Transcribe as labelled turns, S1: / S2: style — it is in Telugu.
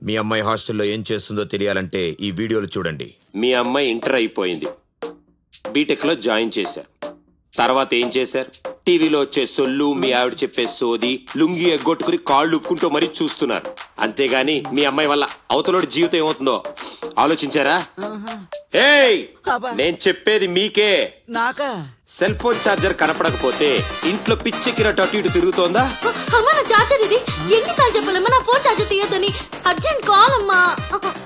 S1: మీ అమ్మాయి హాస్టల్లో ఏం చేస్తుందో తెలియాలంటే ఈ వీడియోలు చూడండి
S2: మీ అమ్మాయి ఇంటర్ అయిపోయింది బీటెక్ లో జాయిన్ చేశారు తర్వాత ఏం చేశారు టీవీలో వచ్చే సొల్లు మీ ఆవిడ చెప్పే సోది లుంగి ఎగ్గొట్టుకుని కాళ్ళు ఉక్కుంటూ మరీ చూస్తున్నారు అంతేగాని మీ అమ్మాయి వల్ల అవతలోడి జీవితం ఏమవుతుందో ఆలోచించారా ఏయ్
S3: అబ్బా.
S2: నేను చెప్పేది మీకే
S3: నాకా
S2: సెల్ ఫోన్ ఛార్జర్ కనపడకపోతే ఇంట్లో పిచ్చెక్కినట్టు అటు ఇటు తిరుగుతోందా
S4: అమ్మ నా చార్జర్ ఇది ఎన్నిసార్లు చెప్పాలమ్మా నా ఫోన్ చార్జర్ తీయద్దని అర్జెంట్ కాల్ అమ్మా